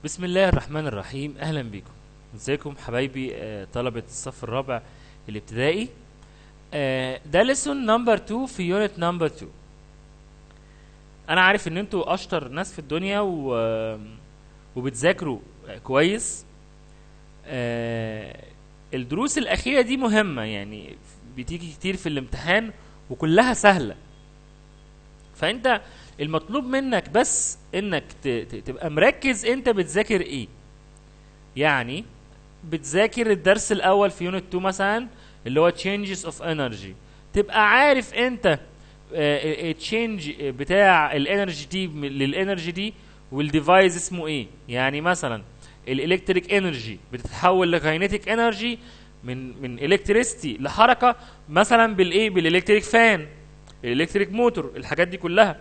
بسم الله الرحمن الرحيم اهلا بكم ازيكم حبايبي آه، طلبة الصف الرابع الابتدائي آه، ده ليسون نمبر 2 في يونت نمبر 2 انا عارف ان انتوا اشطر ناس في الدنيا و... وبتذاكروا آه، كويس آه، الدروس الاخيرة دي مهمة يعني بتيجي كتير في الامتحان وكلها سهلة فانت المطلوب منك بس انك ت- ت- تبقى مركز انت بتذاكر ايه يعني بتذاكر الدرس الاول في يونت 2 مثلا اللي هو changes of energy تبقى عارف انت التشينج بتاع الانرجي دي م- للانرجي دي والديفايس اسمه ايه يعني مثلا الالكتريك انرجي بتتحول لكاينيتيك انرجي من من الكتريستي لحركه مثلا بالايه بالالكتريك فان الالكتريك موتور الحاجات دي كلها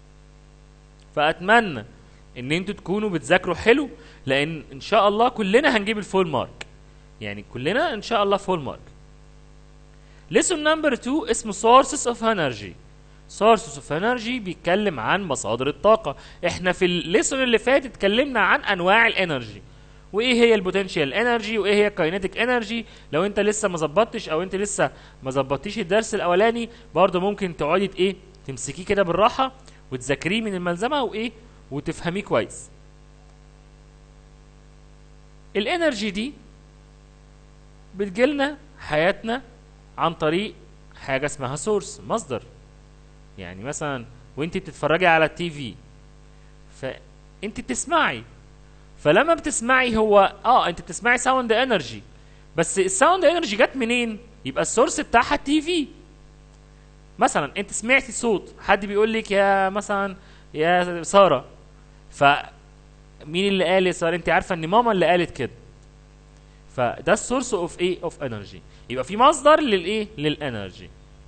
فاتمنى ان انتوا تكونوا بتذاكروا حلو لان ان شاء الله كلنا هنجيب الفول مارك يعني كلنا ان شاء الله فول مارك lesson number 2 اسمه sources of energy sources of energy بيتكلم عن مصادر الطاقة احنا في الليسون اللي فات اتكلمنا عن انواع الانرجي وايه هي البوتنشال انرجي وايه هي الكاينيتيك انرجي لو انت لسه ما ظبطتش او انت لسه ما ظبطتيش الدرس الاولاني برضه ممكن تقعدي ت- ايه تمسكيه كده بالراحه وتذاكريه من الملزمه وايه وتفهميه كويس الانرجي دي بتجيلنا حياتنا عن طريق حاجه اسمها سورس مصدر يعني مثلا وانت بتتفرجي على التي في فانت بتسمعي فلما بتسمعي هو اه انت بتسمعي ساوند انرجي بس الساوند انرجي جت منين يبقى السورس بتاعها التي في مثلا انت سمعتي صوت حد بيقول لك يا مثلا يا ساره فمين اللي قال يا ساره انت عارفه ان ماما اللي قالت كده فده السورس اوف ايه اوف انرجي يبقى في مصدر للايه للانرجي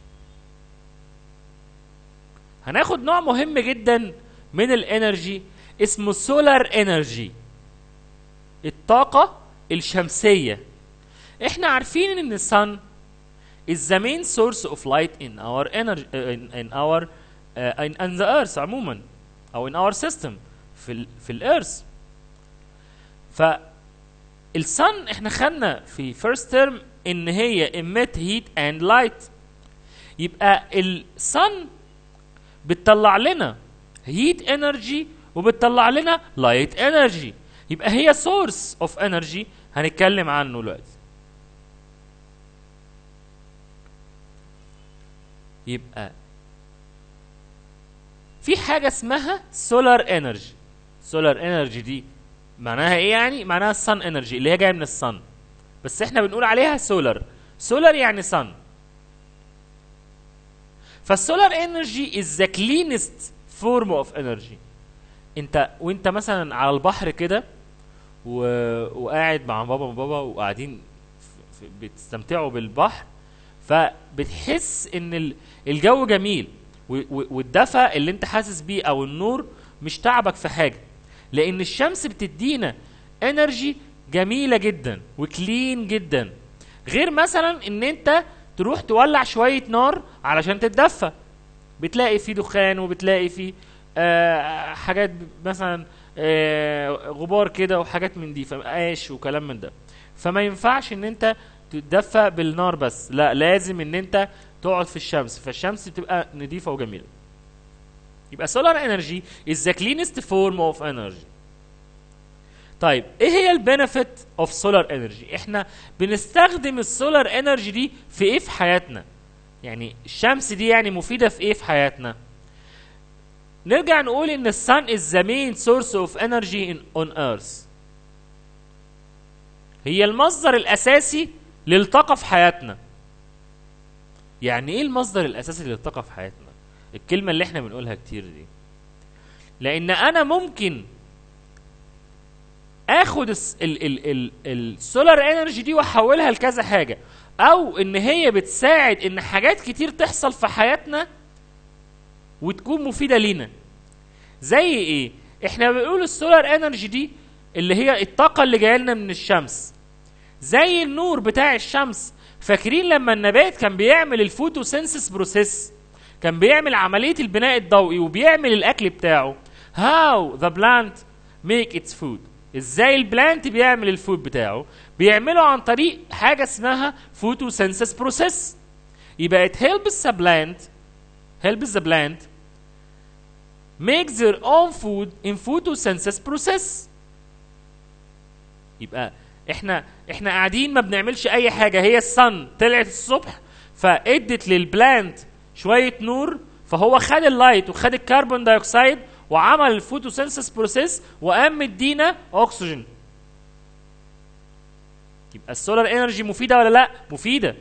هناخد نوع مهم جدا من الانرجي اسمه سولار انرجي الطاقة الشمسية احنا عارفين ان السن is the main source of light in our energy in, in our uh, in, in the earth عموما او in our system في ال في الارث ف السن احنا خدنا في first term ان هي emit heat and light يبقى السن بتطلع لنا heat energy وبتطلع لنا light energy يبقى هي source of energy هنتكلم عنه دلوقتي يبقى في حاجة اسمها solar energy solar energy دي معناها ايه يعني معناها sun energy اللي هي جاية من الصن بس احنا بنقول عليها solar solar يعني sun فالسولار انرجي is the cleanest form of energy انت وانت مثلا على البحر كده و... وقاعد مع بابا وبابا وقاعدين ف... ف... بتستمتعوا بالبحر فبتحس ان ال... الجو جميل و... و... والدفى اللي انت حاسس بيه او النور مش تعبك في حاجه لان الشمس بتدينا انرجي جميله جدا وكلين جدا غير مثلا ان انت تروح تولع شويه نار علشان تتدفى بتلاقي فيه دخان وبتلاقي فيه آه حاجات ب- مثلا آه غبار كده وحاجات من دي فقاش وكلام من ده فما ينفعش ان انت تتدفى بالنار بس لا لازم ان انت تقعد في الشمس فالشمس بتبقى نظيفه وجميله يبقى solar energy is the cleanest form of energy طيب ايه هي البنفيت اوف سولار انرجي احنا بنستخدم السولار انرجي دي في ايه في حياتنا يعني الشمس دي يعني مفيده في ايه في حياتنا نرجع نقول ان السن is the main source of energy in, on earth هي المصدر الاساسي للطاقه في حياتنا يعني ايه المصدر الاساسي للطاقه في حياتنا الكلمه اللي احنا بنقولها كتير دي لان انا ممكن اخد الس- ال ال ال السولار انرجي دي واحولها لكذا حاجه او ان هي بتساعد ان حاجات كتير تحصل في حياتنا وتكون مفيده لينا زي ايه احنا بنقول السولار انرجي دي اللي هي الطاقه اللي جايه لنا من الشمس زي النور بتاع الشمس فاكرين لما النبات كان بيعمل الفوتوسينسيس بروسيس كان بيعمل عمليه البناء الضوئي وبيعمل الاكل بتاعه how the plant make its food ازاي البلانت بيعمل الفود بتاعه بيعمله عن طريق حاجه اسمها photosynthesis بروسيس يبقى it helps the plant helps the plant make their own food in photosynthesis process يبقى احنا احنا قاعدين ما بنعملش اي حاجه هي الصن طلعت الصبح فادت للبلانت شويه نور فهو خد اللايت وخد الكربون دايوكسيد وعمل الفوتوسينثيس بروسيس وقام مدينا اكسجين يبقى السولار انرجي مفيده ولا لا مفيده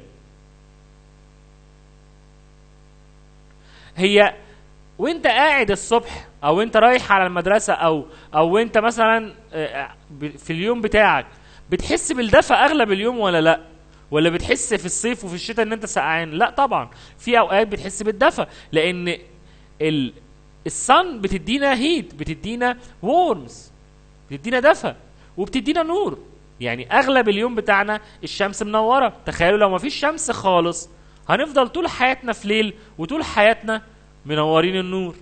هي وانت قاعد الصبح او انت رايح على المدرسه او او انت مثلا آه، ب- في اليوم بتاعك بتحس بالدفى اغلب اليوم ولا لا ولا بتحس في الصيف وفي الشتاء ان انت سقعان لا طبعا في اوقات بتحس بالدفى لان ال الصن بتدينا هيت بتدينا وورمز بتدينا دفى وبتدينا نور يعني اغلب اليوم بتاعنا الشمس منوره تخيلوا لو ما فيش شمس خالص هنفضل طول حياتنا في ليل وطول حياتنا منورين النور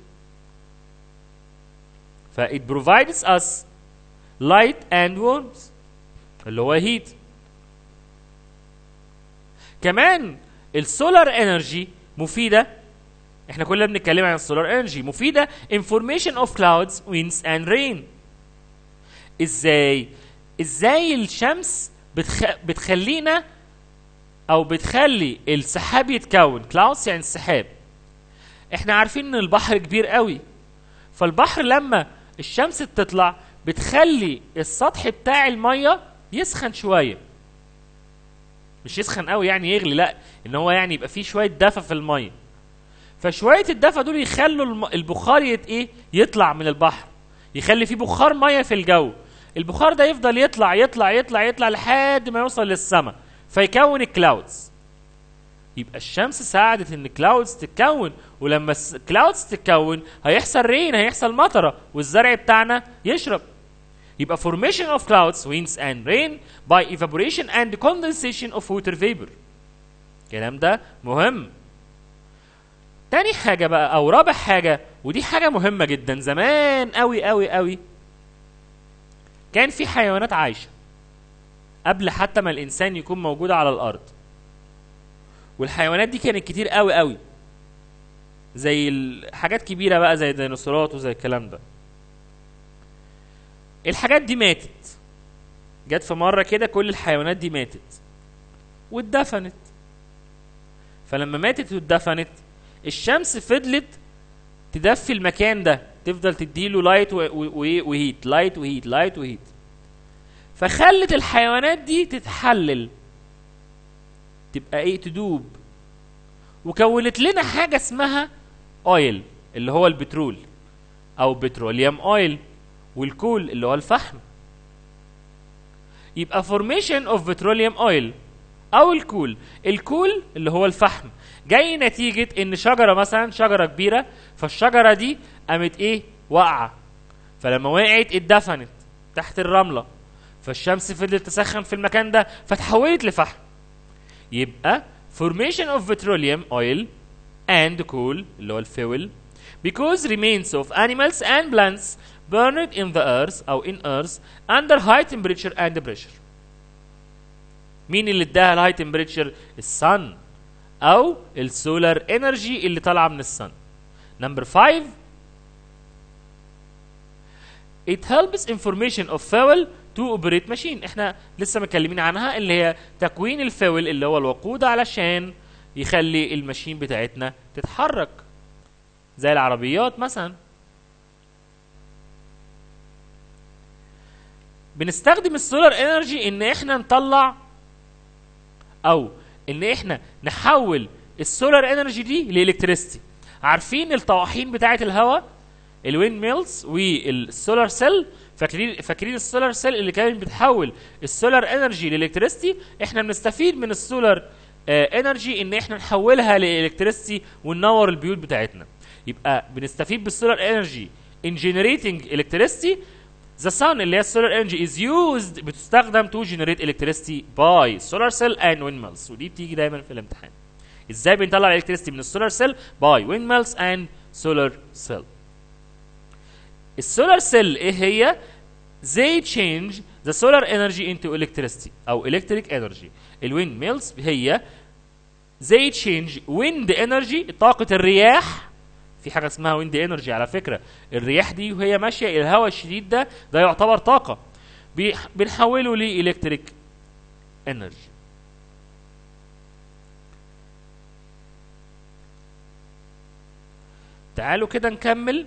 ف it provides us light and warmth اللي هو heat كمان السولار انرجي مفيده احنا كلنا بنتكلم عن السولار انرجي مفيده information of clouds winds and rain ازاي ازاي الشمس بتخ... بتخلينا او بتخلي السحاب يتكون كلاودز يعني السحاب احنا عارفين ان البحر كبير قوي فالبحر لما الشمس تطلع بتخلي السطح بتاع الميه يسخن شويه مش يسخن قوي يعني يغلي لا ان هو يعني يبقى فيه شويه دفى في الميه فشويه الدفى دول يخلوا الم- البخار يت ايه يطلع من البحر يخلي فيه بخار ميه في الجو البخار ده يفضل يطلع يطلع يطلع يطلع لحد ما يوصل للسماء فيكون الكلاودز يبقى الشمس ساعدت ان كلاودز تتكون ولما الكلاودز تتكون هيحصل رين هيحصل مطره والزرع بتاعنا يشرب يبقى formation of clouds winds and rain by evaporation and condensation of water vapor الكلام ده مهم تاني حاجة بقى أو رابع حاجة ودي حاجة مهمة جدا زمان أوي أوي أوي كان في حيوانات عايشة قبل حتى ما الإنسان يكون موجود على الأرض والحيوانات دي كانت كتير أوي أوي زي ال- حاجات كبيرة بقى زي الديناصورات وزي الكلام ده الحاجات دي ماتت جت في مرة كده كل الحيوانات دي ماتت واتدفنت فلما ماتت واتدفنت الشمس فضلت تدفي المكان ده تفضل تديله لايت و- و- و- وهيت لايت وهيت لايت وهيت فخلت الحيوانات دي تتحلل تبقى ايه تدوب وكونت لنا حاجه اسمها اويل اللي هو البترول او بتروليوم اويل والكول اللي هو الفحم يبقى formation of petroleum oil او الكول الكول اللي هو الفحم جاي نتيجة ان شجرة مثلا شجرة كبيرة فالشجرة دي قامت ايه واقعة فلما وقعت اتدفنت تحت الرملة فالشمس فضلت تسخن في المكان ده فتحولت لفحم يبقى formation of petroleum oil and coal اللي هو الفيول because remains of animals and plants burned in the earth أو in earth under high temperature and pressure مين اللي اداها الهاي تمبريتشر الصن او السولار انرجي اللي طالعه من الصن نمبر 5 it helps information of fuel to operate machine احنا لسه متكلمين عنها اللي هي تكوين الفول اللي هو الوقود علشان يخلي الماشين بتاعتنا تتحرك زي العربيات مثلا بنستخدم السولار انرجي ان احنا نطلع او ان احنا نحول السولار انرجي دي لالكتريستي عارفين الطواحين بتاعه الهواء الويند ميلز والسولار سيل فاكرين فاكرين السولار سيل اللي كانت بتحول السولار انرجي لالكتريستي احنا بنستفيد من السولار انرجي ان احنا نحولها لالكتريستي وننور البيوت بتاعتنا يبقى بنستفيد بالسولار انرجي in generating electricity The sun اللي هي السولار انرجي is used بتستخدم to generate electricity by solar cell and windmills ودي بتيجي دايما في الامتحان ازاي بنطلع electricity من السولار سيل by windmills and solar cell السولار سيل ايه هي they change the solar energy into electricity او electric energy الويند ميلز هي they change wind energy طاقة الرياح في حاجة اسمها wind energy على فكرة الرياح دي وهي ماشية الهواء الشديد ده ده يعتبر طاقة بيح- بنحوله لإلكتريك energy تعالوا كده نكمل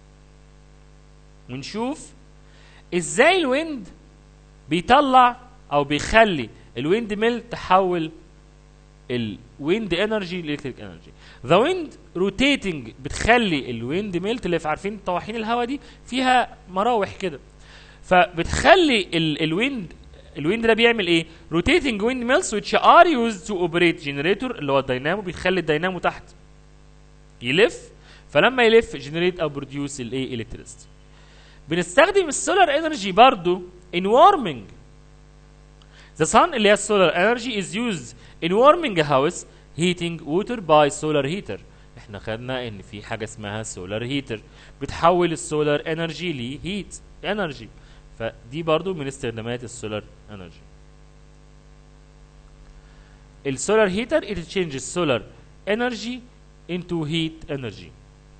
ونشوف ازاي الويند بيطلع او بيخلي الويند ميل تحول الويند انرجي لالكتريك انرجي ذا ويند روتيتنج بتخلي الويند ميل اللي عارفين طواحين الهواء دي فيها مراوح كده فبتخلي ال- الويند الويند ده بيعمل ايه روتيتنج ويند ميلز which are used to operate generator اللي هو الدينامو بيخلي الدينامو تحت يلف فلما يلف جنريت او بروديوس الايه الكتريستي بنستخدم السولار انرجي برضو in warming the sun اللي هي السولار انرجي is used in warming a house heating water by solar heater احنا خدنا ان في حاجه اسمها سولار هيتر بتحول السولار انرجي لهيت انرجي فدي برضو من استخدامات السولار انرجي السولار هيتر it changes solar energy into heat energy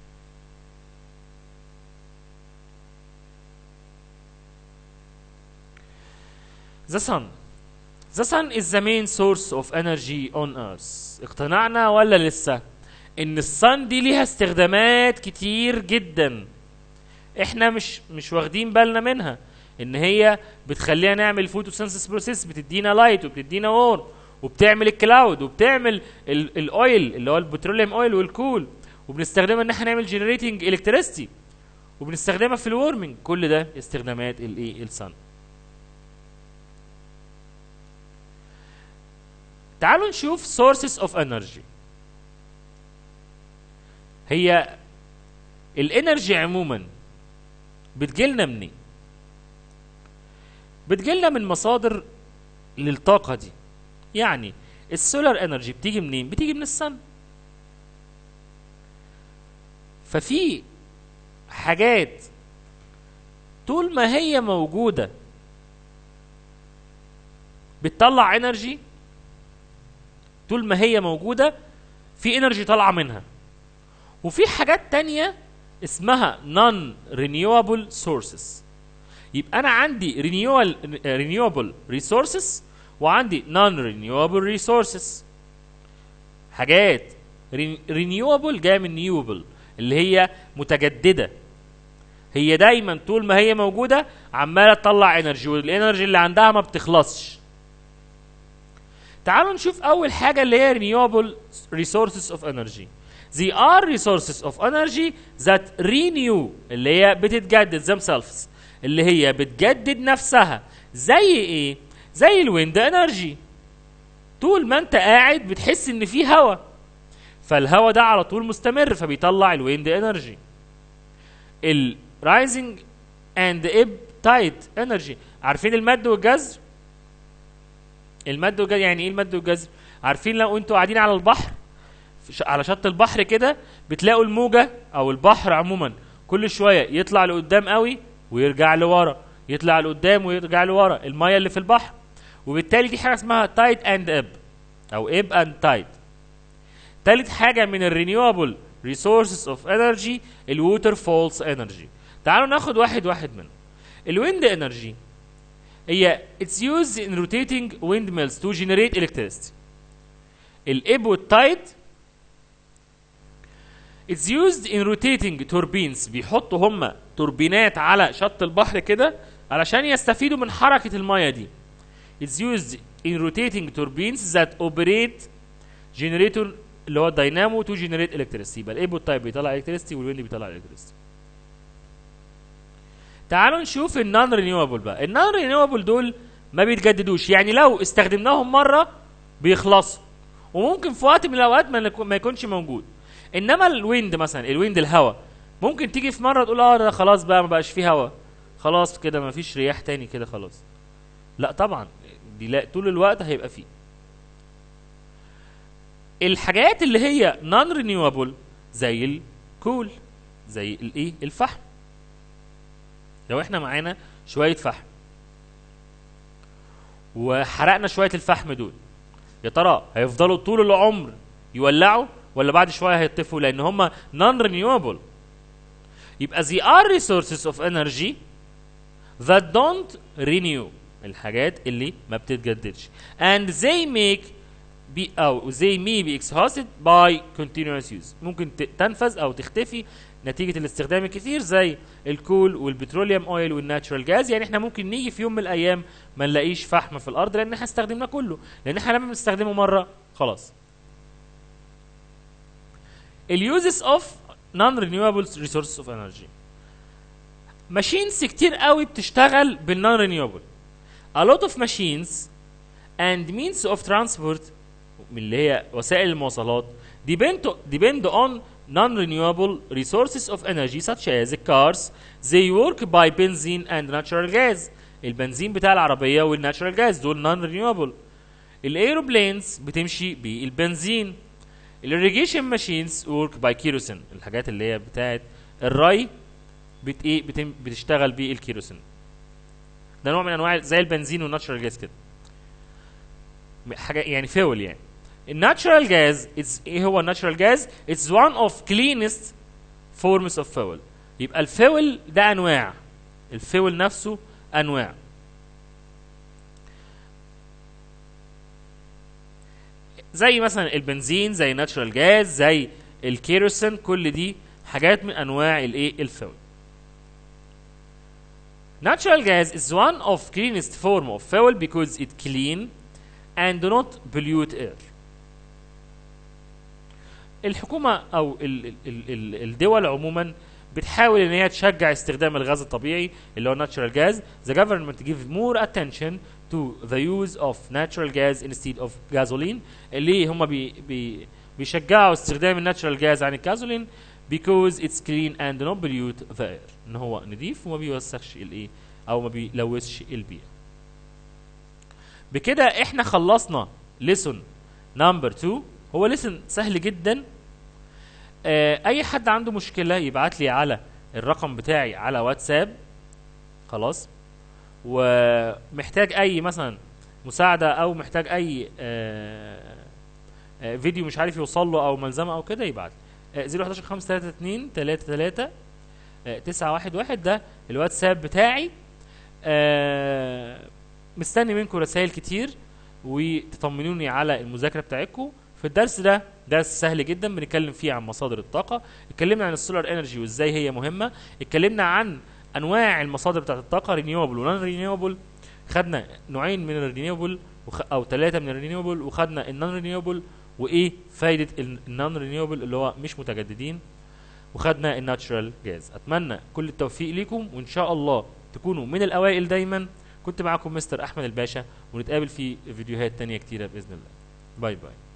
The sun. The sun is the main source of energy on earth. اقتنعنا ولا لسه؟ ان الصن دي ليها استخدامات كتير جدا. احنا مش مش واخدين بالنا منها. ان هي بتخلينا نعمل فوتوسينثيس بروسيس بتدينا لايت وبتدينا وورم وبتعمل الكلاود وبتعمل ال- الاويل اللي هو البتروليوم اويل والكول وبنستخدمها ان احنا نعمل جنريتنج الكتريستي وبنستخدمها في الورمنج كل ده استخدامات الايه الصن. تعالوا نشوف sources of energy هي الانرجي عموما بتجيلنا منين بتجيلنا من مصادر للطاقة دي يعني السولار انرجي بتيجي منين بتيجي من الصن ففي حاجات طول ما هي موجودة بتطلع انرجي طول ما هي موجودة في انرجي طالعة منها وفي حاجات تانية اسمها non renewable sources يبقى انا عندي renewal renewable resources وعندي non renewable resources حاجات re- renewable جايه من renewable اللي هي متجدده هي دايما طول ما هي موجوده عماله تطلع انرجي والانرجي اللي عندها ما بتخلصش تعالوا نشوف اول حاجه اللي هي renewable resources of energy they are resources of energy that renew اللي هي بتتجدد themselves اللي هي بتجدد نفسها زي ايه زي الويند انرجي طول ما انت قاعد بتحس ان في هوا فالهوا ده على طول مستمر فبيطلع الويند انرجي الرايزنج اند اب تايد انرجي عارفين المد والجزر المد والجزر يعني ايه المد والجزر عارفين لو انتوا قاعدين على البحر في ش- على شط البحر كده بتلاقوا الموجه او البحر عموما كل شويه يطلع لقدام قوي ويرجع لورا يطلع لقدام ويرجع لورا الميه اللي في البحر وبالتالي دي حاجه اسمها تايد اند اب او اب اند تايد تالت حاجه من الرينيوبل ريسورسز اوف انرجي الووتر فولز انرجي تعالوا ناخد واحد واحد منهم الويند انرجي هي اتس used in rotating windmills to generate electricity الاب والتايد It's used in rotating turbines بيحطوا هم توربينات على شط البحر كده علشان يستفيدوا من حركة المية دي. It's used in rotating turbines that operate generator اللي هو الدينامو to generate electricity يبقى الايبو تايب بيطلع electricity والويند بيطلع electricity. تعالوا نشوف النون رينيوبل بقى، النون رينيوبل دول ما بيتجددوش يعني لو استخدمناهم مرة بيخلصوا وممكن في وقت من الاوقات ما يكون- ما يكونش موجود. انما الويند مثلا الويند الهواء ممكن تيجي في مره تقول اه ده خلاص بقى ما بقاش فيه هواء خلاص كده ما فيش رياح تاني كده خلاص لا طبعا دي لا طول الوقت هيبقى فيه الحاجات اللي هي نون رينيوبل زي الكول زي الايه الفحم لو احنا معانا شويه فحم وحرقنا شويه الفحم دول يا ترى هيفضلوا طول العمر يولعوا ولا بعد شويه هيطفوا لان هم نون رينيوبل يبقى they are resources of energy that don't renew الحاجات اللي ما بتتجددش and they make be أو they may be exhausted by continuous use ممكن ت- تنفذ أو تختفي نتيجة الاستخدام الكثير زي الكول والبتروليوم اويل والناتشورال جاز يعني احنا ممكن نيجي في يوم من الايام ما نلاقيش فحم في الارض لان احنا استخدمناه كله لان احنا لما بنستخدمه مره خلاص اليوزز اوف نون رينيوبل ريسورسز اوف انرجي ماشينز كتير قوي بتشتغل بالنون رينيوبل a lot of machines and means of transport من اللي هي وسائل المواصلات depend depend on non-renewable resources of energy such as cars they work by benzene and natural gas البنزين بتاع العربية والناتشورال جاز دول non renewable الايروبلينز بتمشي بالبنزين الirrigation ماشينز work by kerosene الحاجات اللي هي بتاعت الري بت ايه بتم بتشتغل بالكيروسين ده نوع من انواع زي البنزين والناتشورال جاز كده حاجه يعني فيول يعني الناتشورال جاز اتس ايه هو الناتشورال جاز اتس one اوف كلينست فورمز اوف فيول يبقى الفيول ده انواع الفيول نفسه انواع زي مثلا البنزين زي الناتشورال جاز زي الكيروسين كل دي حاجات من انواع الايه الفيول Natural gas is one of cleanest form of fuel because it clean and do not pollute air. الحكومة أو ال ال ال ال الدول عموما بتحاول إن هي تشجع استخدام الغاز الطبيعي اللي هو natural gas. The government give more attention to the use of natural gas instead of gasoline اللي هم بي بي بيشجعوا استخدام الناتشرال جاز عن الجازولين because it's clean and not pollute the air ان هو نضيف وما بيوسخش الايه او ما بيلوثش البيئه بكده احنا خلصنا ليسون نمبر 2 هو ليسون سهل جدا آه اي حد عنده مشكله يبعت لي على الرقم بتاعي على واتساب خلاص ومحتاج اي مثلا مساعده او محتاج اي آه آه فيديو مش عارف يوصل له او ملزمه او كده يبعت لي 011 532 33 911 ده الواتساب بتاعي آه مستني منكم رسائل كتير وتطمنوني على المذاكره بتاعتكم في الدرس ده درس سهل جدا بنتكلم فيه عن مصادر الطاقه اتكلمنا عن السولار انرجي وازاي هي مهمه اتكلمنا عن انواع المصادر بتاعت الطاقه رينيوبل ونون رينيوبل خدنا نوعين من الرينيوبل وخ... او ثلاثه من الرينيوبل وخدنا النون رينيوبل وايه فايده النون رينيوبل اللي هو مش متجددين وخدنا الناتشرال جاز اتمنى كل التوفيق ليكم وان شاء الله تكونوا من الاوائل دايما كنت معاكم مستر احمد الباشا ونتقابل في فيديوهات تانية كتيره باذن الله باي باي